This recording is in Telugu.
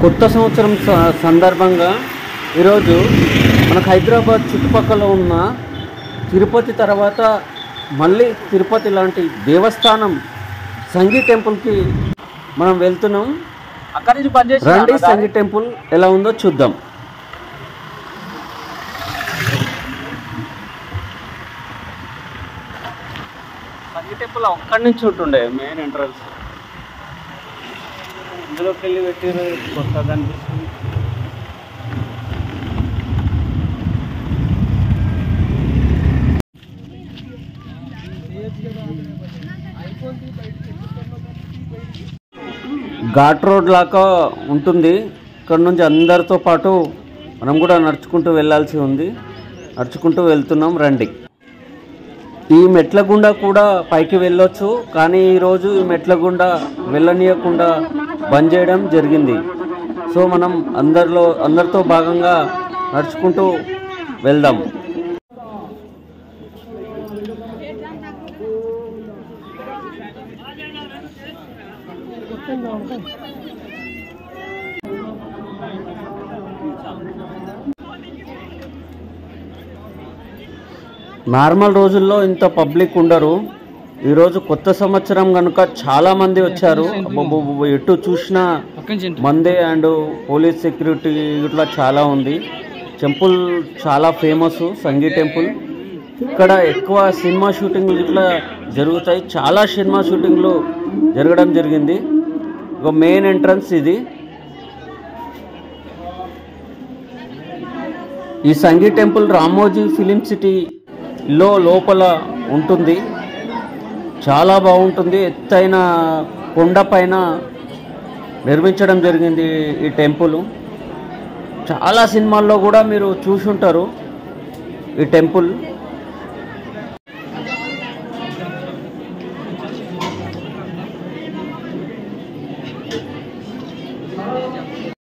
కొత్త సంవత్సరం స- సందర్భంగా ఈరోజు మనకు హైదరాబాద్ చుట్టుపక్కల ఉన్న తిరుపతి తర్వాత మళ్ళీ తిరుపతి లాంటి దేవస్థానం సంగీ టెంపుల్కి మనం వెళ్తున్నాం అక్కడి నుంచి బంద్ చేసి రండి సంగీ టెంపుల్ ఎలా ఉందో చూద్దాం సంగీ టెంపుల్ ఒక్కడి నుంచి ఉంటుండే మెయిన్ ఎంట్రన్స్ ఇందులోకి వెళ్ళి పెట్టిన కొత్తగా అనిపిస్తుంది ఘాట్ రోడ్ లాగా ఉంటుంది ఇక్కడ నుంచి అందరితో పాటు మనం కూడా నడుచుకుంటూ వెళ్ళాల్సి ఉంది నడుచుకుంటూ వెళ్తున్నాం రండి ఈ మెట్ల గుండా కూడా పైకి వెళ్ళొచ్చు కానీ ఈరోజు ఈ మెట్ల గుండా వెళ్ళనీయకుండా బంద్ చేయడం జరిగింది సో మనం అందరిలో అందరితో భాగంగా నడుచుకుంటూ వెళ్దాం నార్మల్ రోజుల్లో ఇంత పబ్లిక్ ఉండరు ఈరోజు కొత్త సంవత్సరం కనుక చాలా మంది వచ్చారు అబ్బబ్బబ్బ, ఎటు చూసినా మందే అండ్ పోలీస్ సెక్యూరిటీ ఇట్లా చాలా ఉంది టెంపుల్ చాలా ఫేమస్ సంగీ టెంపుల్ ఇక్కడ ఎక్కువ సినిమా షూటింగ్లు ఇట్లా జరుగుతాయి చాలా సినిమా షూటింగ్లు జరగడం జరిగింది ఒక మెయిన్ ఎంట్రన్స్ ఇది ఈ సంగీ టెంపుల్ రామోజీ ఫిలిం సిటీలో లోపల ఉంటుంది చాలా బాగుంటుంది ఎత్తైన కొండ పైన నిర్మించడం జరిగింది ఈ టెంపుల్ చాలా సినిమాల్లో కూడా మీరు చూసుంటారు ఈ టెంపుల్